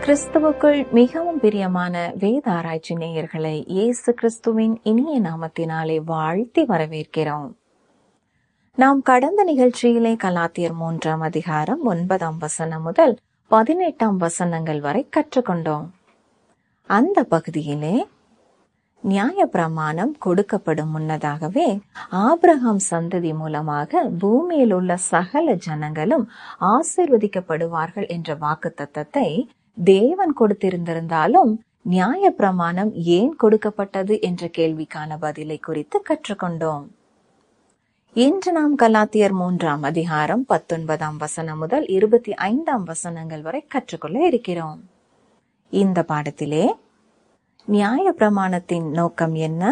கிறிஸ்துவுக்குள் மிகவும் பிரியமான வேத ஆராய்ச்சி நேயர்களை இயேசு கிறிஸ்துவின் இனிய நாமத்தினாலே வாழ்த்தி வரவேற்கிறோம் நாம் கடந்த நிகழ்ச்சியிலே கலாத்தியர் மூன்றாம் அதிகாரம் ஒன்பதாம் வசனம் முதல் பதினெட்டாம் வசனங்கள் வரை கற்றுக்கொண்டோம் அந்த பகுதியிலே நியாய பிரமாணம் கொடுக்கப்படும் முன்னதாகவே ஆபிரகாம் சந்ததி மூலமாக பூமியில் உள்ள சகல ஜனங்களும் ஆசிர்வதிக்கப்படுவார்கள் என்ற வாக்கு தத்தத்தை தேவன் கொடுத்திருந்திருந்தாலும் நியாய பிரமாணம் ஏன் கொடுக்கப்பட்டது என்ற கேள்விக்கான பதிலை குறித்து கற்றுக்கொண்டோம் இன்று நாம் கலாத்தியர் மூன்றாம் அதிகாரம் பத்தொன்பதாம் வசனம் முதல் இருபத்தி ஐந்தாம் வசனங்கள் வரை கற்றுக்கொள்ள இருக்கிறோம் இந்த பாடத்திலே நியாய பிரமாணத்தின் நோக்கம் என்ன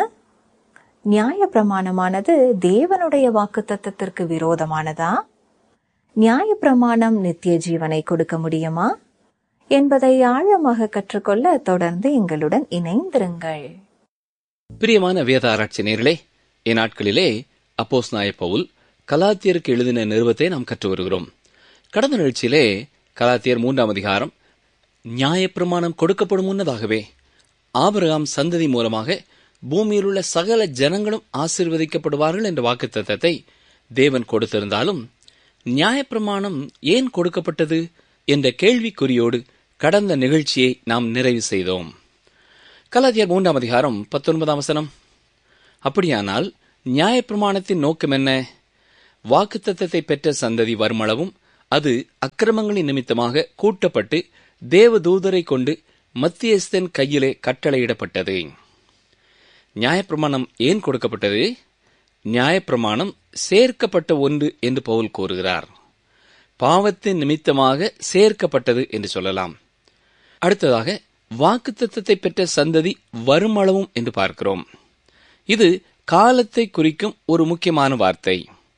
நியாய பிரமாணமானது தேவனுடைய வாக்கு தத்தத்திற்கு விரோதமானதா நியாய பிரமாணம் நித்திய ஜீவனை கொடுக்க முடியுமா என்பதை ஆழமாக கற்றுக்கொள்ள தொடர்ந்து எங்களுடன் இணைந்திருங்கள் பிரியமான வேத ஆராய்ச்சி நேர்களே இந்நாட்களிலே அப்போஸ் நாய பவுல் கலாத்தியருக்கு எழுதின நிறுவத்தை நாம் கற்று வருகிறோம் கடந்த நிகழ்ச்சியிலே கலாத்தியர் மூன்றாம் அதிகாரம் நியாயப்பிரமாணம் கொடுக்கப்படும் முன்னதாகவே ஆபிரகாம் சந்ததி மூலமாக பூமியில் உள்ள சகல ஜனங்களும் ஆசீர்வதிக்கப்படுவார்கள் என்ற வாக்குத்தத்தத்தை தேவன் கொடுத்திருந்தாலும் நியாயப்பிரமாணம் ஏன் கொடுக்கப்பட்டது என்ற கேள்விக்குறியோடு கடந்த நிகழ்ச்சியை நாம் நிறைவு செய்தோம் கலாத்தியர் மூன்றாம் அதிகாரம் பத்தொன்பதாம் வசனம் அப்படியானால் நியாயப்பிரமாணத்தின் நோக்கம் என்ன வாக்குத்தத்தத்தை பெற்ற சந்ததி வருமளவும் அது அக்கிரமங்களின் நிமித்தமாக கூட்டப்பட்டு தேவதூதரை கொண்டு மத்தியஸ்தன் கையிலே கட்டளையிடப்பட்டது நியாயப்பிரமாணம் ஏன் கொடுக்கப்பட்டது நியாயப்பிரமாணம் சேர்க்கப்பட்ட ஒன்று என்று பவுல் கூறுகிறார் பாவத்தின் நிமித்தமாக சேர்க்கப்பட்டது என்று சொல்லலாம் அடுத்ததாக வாக்குத்தத்தத்தை பெற்ற சந்ததி வருமளவும் என்று பார்க்கிறோம் இது காலத்தை குறிக்கும் ஒரு முக்கியமான வார்த்தை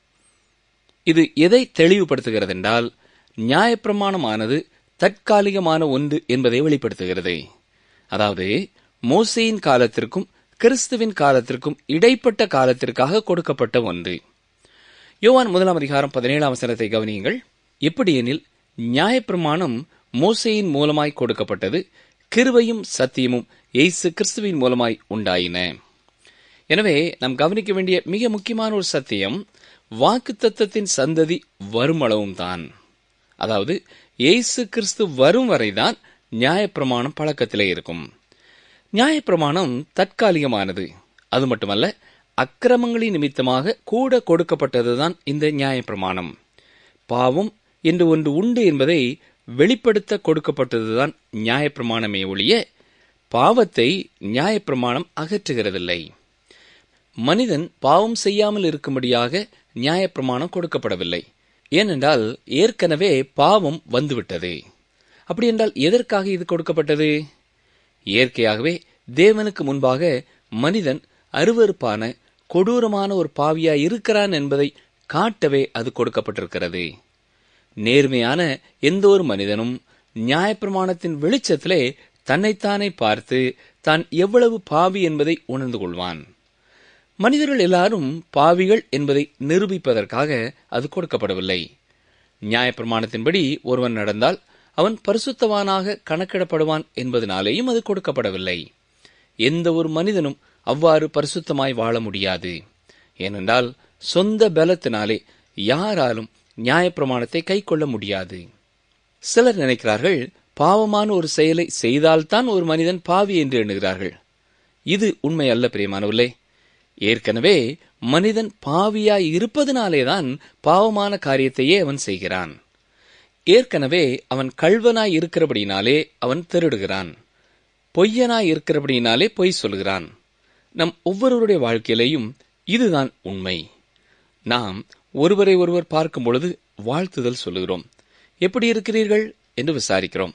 இது எதை தெளிவுபடுத்துகிறது என்றால் நியாயப்பிரமாணமானது தற்காலிகமான ஒன்று என்பதை வெளிப்படுத்துகிறது அதாவது மோசையின் காலத்திற்கும் கிறிஸ்துவின் காலத்திற்கும் இடைப்பட்ட காலத்திற்காக கொடுக்கப்பட்ட ஒன்று யோவான் முதலாம் அதிகாரம் பதினேழாம் வசனத்தை கவனியுங்கள் எப்படியெனில் நியாயப்பிரமாணம் மோசையின் மூலமாய் கொடுக்கப்பட்டது கிருவையும் சத்தியமும் எய்சு கிறிஸ்துவின் மூலமாய் உண்டாயின எனவே நாம் கவனிக்க வேண்டிய மிக முக்கியமான ஒரு சத்தியம் வாக்கு தத்தத்தின் சந்ததி வருமளவும் தான் அதாவது இயேசு கிறிஸ்து வரும் வரைதான் நியாயப்பிரமாணம் பழக்கத்திலே இருக்கும் நியாயப்பிரமாணம் தற்காலிகமானது அது மட்டுமல்ல அக்கிரமங்களின் நிமித்தமாக கூட கொடுக்கப்பட்டதுதான் இந்த நியாயப்பிரமாணம் பாவம் என்று ஒன்று உண்டு என்பதை வெளிப்படுத்த கொடுக்கப்பட்டதுதான் நியாயப்பிரமாணமே ஒழிய பாவத்தை நியாயப்பிரமாணம் அகற்றுகிறதில்லை மனிதன் பாவம் செய்யாமல் இருக்கும்படியாக நியாயப்பிரமாணம் கொடுக்கப்படவில்லை ஏனென்றால் ஏற்கனவே பாவம் வந்துவிட்டது அப்படி என்றால் எதற்காக இது கொடுக்கப்பட்டது இயற்கையாகவே தேவனுக்கு முன்பாக மனிதன் அருவறுப்பான கொடூரமான ஒரு பாவியா இருக்கிறான் என்பதை காட்டவே அது கொடுக்கப்பட்டிருக்கிறது நேர்மையான எந்த ஒரு மனிதனும் நியாயப்பிரமாணத்தின் வெளிச்சத்திலே தன்னைத்தானே பார்த்து தான் எவ்வளவு பாவி என்பதை உணர்ந்து கொள்வான் மனிதர்கள் எல்லாரும் பாவிகள் என்பதை நிரூபிப்பதற்காக அது கொடுக்கப்படவில்லை நியாயப்பிரமாணத்தின்படி ஒருவன் நடந்தால் அவன் பரிசுத்தவானாக கணக்கிடப்படுவான் என்பதனாலேயும் அது கொடுக்கப்படவில்லை எந்த ஒரு மனிதனும் அவ்வாறு பரிசுத்தமாய் வாழ முடியாது ஏனென்றால் சொந்த பலத்தினாலே யாராலும் நியாயப்பிரமாணத்தை கை கொள்ள முடியாது சிலர் நினைக்கிறார்கள் பாவமான ஒரு செயலை செய்தால்தான் ஒரு மனிதன் பாவி என்று எண்ணுகிறார்கள் இது உண்மை அல்ல பிரியமானவர்களே ஏற்கனவே மனிதன் பாவியாய் இருப்பதனாலேதான் பாவமான காரியத்தையே அவன் செய்கிறான் ஏற்கனவே அவன் கல்வனாய் இருக்கிறபடினாலே அவன் திருடுகிறான் பொய்யனாய் இருக்கிறபடினாலே பொய் சொல்கிறான் நம் ஒவ்வொருவருடைய வாழ்க்கையிலேயும் இதுதான் உண்மை நாம் ஒருவரை ஒருவர் பார்க்கும் பொழுது வாழ்த்துதல் சொல்லுகிறோம் எப்படி இருக்கிறீர்கள் என்று விசாரிக்கிறோம்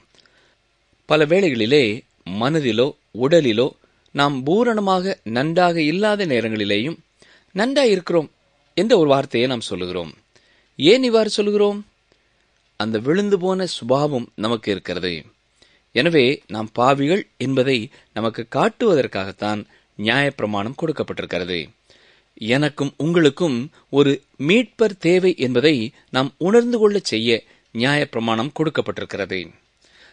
பல வேளைகளிலே மனதிலோ உடலிலோ நாம் பூரணமாக நன்றாக இல்லாத நேரங்களிலேயும் நன்றாய் இருக்கிறோம் என்ற ஒரு வார்த்தையை நாம் சொல்லுகிறோம் ஏன் இவ்வாறு சொல்லுகிறோம் அந்த விழுந்து போன சுபாவம் நமக்கு இருக்கிறது எனவே நாம் பாவிகள் என்பதை நமக்கு காட்டுவதற்காகத்தான் நியாயப்பிரமாணம் கொடுக்கப்பட்டிருக்கிறது எனக்கும் உங்களுக்கும் ஒரு மீட்பர் தேவை என்பதை நாம் உணர்ந்து கொள்ளச் செய்ய நியாயப்பிரமாணம் கொடுக்கப்பட்டிருக்கிறது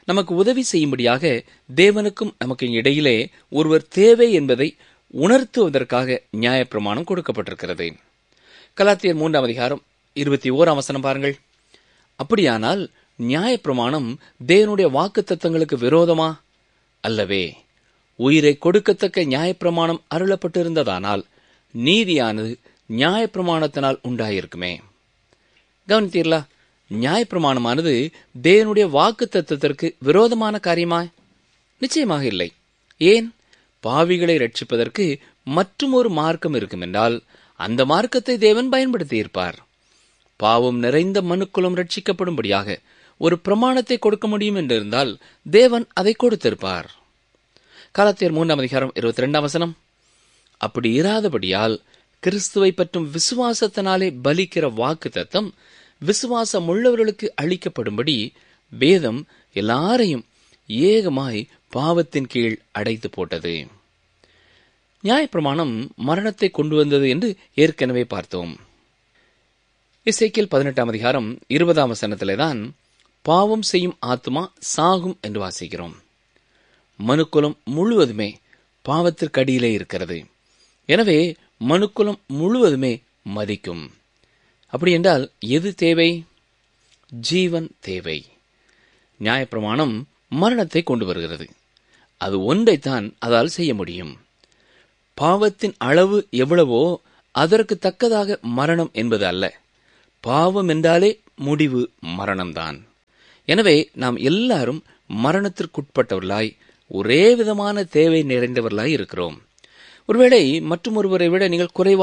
நமக்கு உதவி செய்யும்படியாக தேவனுக்கும் நமக்கு இடையிலே ஒருவர் தேவை என்பதை உணர்த்துவதற்காக நியாயப்பிரமாணம் கொடுக்கப்பட்டிருக்கிறது கலாத்தியர் மூன்றாம் அதிகாரம் இருபத்தி ஓராம் வசனம் பாருங்கள் அப்படியானால் நியாயப்பிரமாணம் தேவனுடைய வாக்கு தத்தங்களுக்கு விரோதமா அல்லவே உயிரை கொடுக்கத்தக்க நியாயப்பிரமாணம் அருளப்பட்டிருந்ததானால் நீதியானது நியாயப்பிரமாணத்தினால் உண்டாயிருக்குமே கவனித்தீர்களா நியாயப்பிரமாணமானது தேவனுடைய வாக்கு தத்துவத்திற்கு விரோதமான காரியமா நிச்சயமாக இல்லை ஏன் பாவிகளை ரட்சிப்பதற்கு மற்றும் ஒரு மார்க்கம் இருக்கும் என்றால் அந்த மார்க்கத்தை தேவன் பயன்படுத்தியிருப்பார் பாவம் நிறைந்த மனுக்குலம் ரட்சிக்கப்படும்படியாக ஒரு பிரமாணத்தை கொடுக்க முடியும் என்றிருந்தால் தேவன் அதை கொடுத்திருப்பார் காலத்தியர் மூன்றாம் அதிகாரம் இருபத்தி ரெண்டாம் வசனம் அப்படி இராதபடியால் கிறிஸ்துவை பற்றும் விசுவாசத்தினாலே பலிக்கிற வாக்கு தத்தம் விசுவாசம் உள்ளவர்களுக்கு அளிக்கப்படும்படி வேதம் எல்லாரையும் ஏகமாய் பாவத்தின் கீழ் அடைத்து போட்டது நியாயப்பிரமாணம் மரணத்தை கொண்டு வந்தது என்று ஏற்கனவே பார்த்தோம் இசைக்கில் பதினெட்டாம் அதிகாரம் இருபதாம் வசனத்திலே தான் பாவம் செய்யும் ஆத்மா சாகும் என்று வாசிக்கிறோம் மனுக்குலம் முழுவதுமே பாவத்திற்கு அடியிலே இருக்கிறது எனவே மனுக்குலம் முழுவதுமே மதிக்கும் அப்படி என்றால் எது தேவை ஜீவன் தேவை நியாயப்பிரமாணம் மரணத்தை கொண்டு வருகிறது அது ஒன்றைத்தான் அதால் செய்ய முடியும் பாவத்தின் அளவு எவ்வளவோ அதற்கு தக்கதாக மரணம் என்பது அல்ல பாவம் என்றாலே முடிவு மரணம்தான் எனவே நாம் எல்லாரும் மரணத்திற்குட்பட்டவர்களாய் ஒரே விதமான தேவை நிறைந்தவர்களாய் இருக்கிறோம் ஒருவேளை மற்றும் ஒருவரை விட நீங்கள் குறைவான